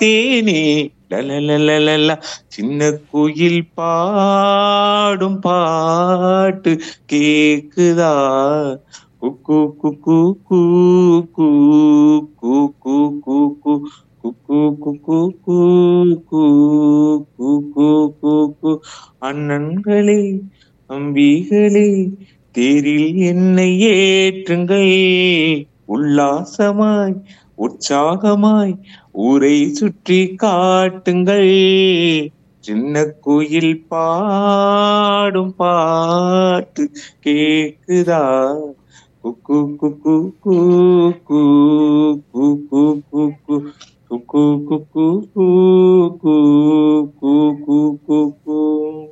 தேனே லலலலலலா சின்ன குயில் பாடும் பாட்டு கேக்குதா குக்கு குக்கு கூ கூ கூ கூ கூ கூ குக்கு குக்கு கூ கூ கூ கூ கூ கூ அண்ணன்களே அம்பிகளே தேரில் என்னை ஏற்றுங்கள் உல்லாசமாய் உற்சாகமாய் ஊரை சுற்றி காட்டுங்கள் சின்ன குயில் பாடும் பாட்டு கேக்குதா குக்கு குக்கு கூ கூ கூ கூ கூ கூ குக்கு குக்கு கூ கூ கூ கூ கூ கூ